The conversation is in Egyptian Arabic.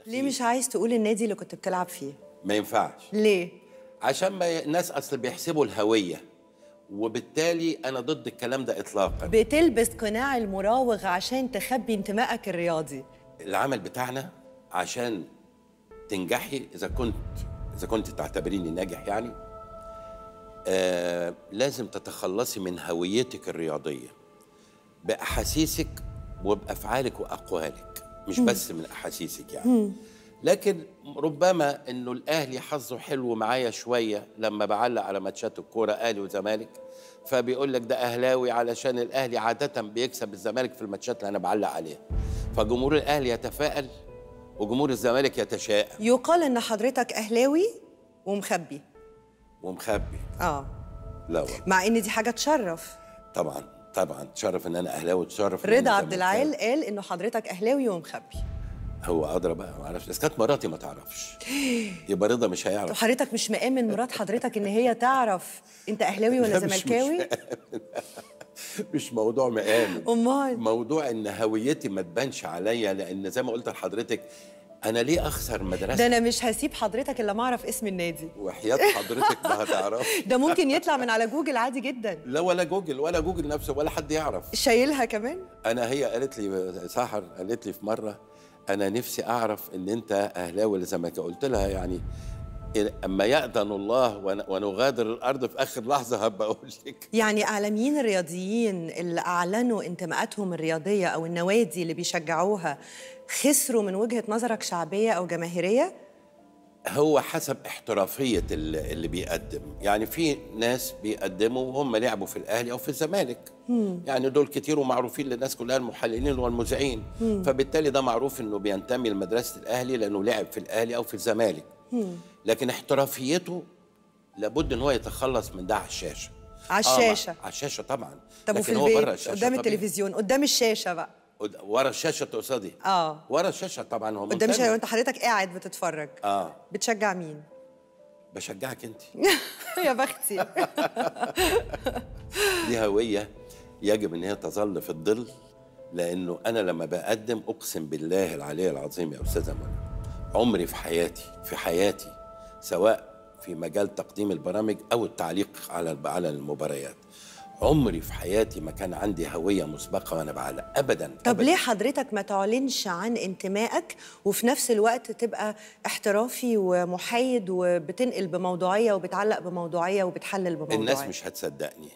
ليه مش عايز تقول النادي اللي كنت بتلعب فيه ما ينفعش ليه عشان ما ي- الناس اصل بيحسبوا الهويه وبالتالي انا ضد الكلام ده اطلاقا بتلبس قناع المراوغ عشان تخبي انتمائك الرياضي العمل بتاعنا عشان تنجحي اذا كنت اذا كنت تعتبريني ناجح يعني آه لازم تتخلصي من هويتك الرياضيه باحاسيسك وبافعالك واقوالك مش بس من احاسيسك يعني لكن ربما انه الاهلي حظه حلو معايا شويه لما بعلق على ماتشات الكوره اهلي وزمالك فبيقول لك ده اهلاوي علشان الاهلي عاده بيكسب الزمالك في الماتشات اللي انا بعلق عليها فجمهور الاهلي يتفائل وجمهور الزمالك يتشائم يقال ان حضرتك اهلاوي ومخبي ومخبي اه لا والله مع ان دي حاجه تشرف طبعا طبعا تشرف ان انا اهلاوي وتشرف إن رضا أنا عبد العال زملكاوي. قال انه حضرتك اهلاوي ومخبي هو ادرى بقى ما اعرفش بس كانت مراتي ما تعرفش يبقى رضا مش طب هيعرف حضرتك مش مآمن مرات حضرتك ان هي تعرف انت اهلاوي ولا لا، مش- مش زملكاوي مش موضوع مآمن امال موضوع ان هويتي ما تبانش عليا لان زي ما قلت لحضرتك انا ليه اخسر ده مدرسه انا مش هسيب حضرتك الا ما اعرف اسم النادي وحياه حضرتك ما هتعرف ده ممكن يطلع من على جوجل عادي جدا لا ولا جوجل ولا جوجل نفسه ولا حد يعرف شايلها كمان انا هي قالت لي سحر قالت لي في مره انا نفسي اعرف ان انت اهلاوي ولا زملكاوي قلت لها يعني اما يأذن الله ون- ونغادر الارض في اخر لحظه هبقى اقول لك يعني اعلاميين الرياضيين اللي اعلنوا انتماءاتهم الرياضيه او النوادي اللي بيشجعوها خسروا من وجهه نظرك شعبيه او جماهيريه هو حسب احترافيه اللي اللي بيقدم يعني في ناس بيقدموا وهم لعبوا في الاهلي او في الزمالك يعني دول كتير ومعروفين للناس كلها المحللين والمذيعين فبالتالي ده معروف انه بينتمي لمدرسه الاهلي لانه لعب في الاهلي او في الزمالك لكن احترافيته لابد ان هو يتخلص من ده على الشاشه على آه، الشاشة. على الشاشه طبعا طب وفي لكن هو بره البيت الشاشه قدام طبيعي. التلفزيون قدام الشاشه بقى قد- ورا الشاشه تقصدي اه ورا الشاشه طبعا هو قدام منتمي. الشاشه وانت حضرتك قاعد بتتفرج اه بتشجع مين بشجعك انت يا بختي دي هوية يجب ان هي تظل في الظل لانه انا لما بقدم اقسم بالله العلي العظيم يا استاذه منى عمري في حياتي في حياتي سواء في مجال تقديم البرامج او التعليق على على المباريات عمري في حياتي ما كان عندي هويه مسبقه وانا بعلق ابدا طب أبداً. ليه حضرتك ما تعلنش عن انتمائك وفي نفس الوقت تبقى احترافي ومحايد وبتنقل بموضوعيه وبتعلق بموضوعيه وبتحلل بموضوعيه الناس مش هتصدقني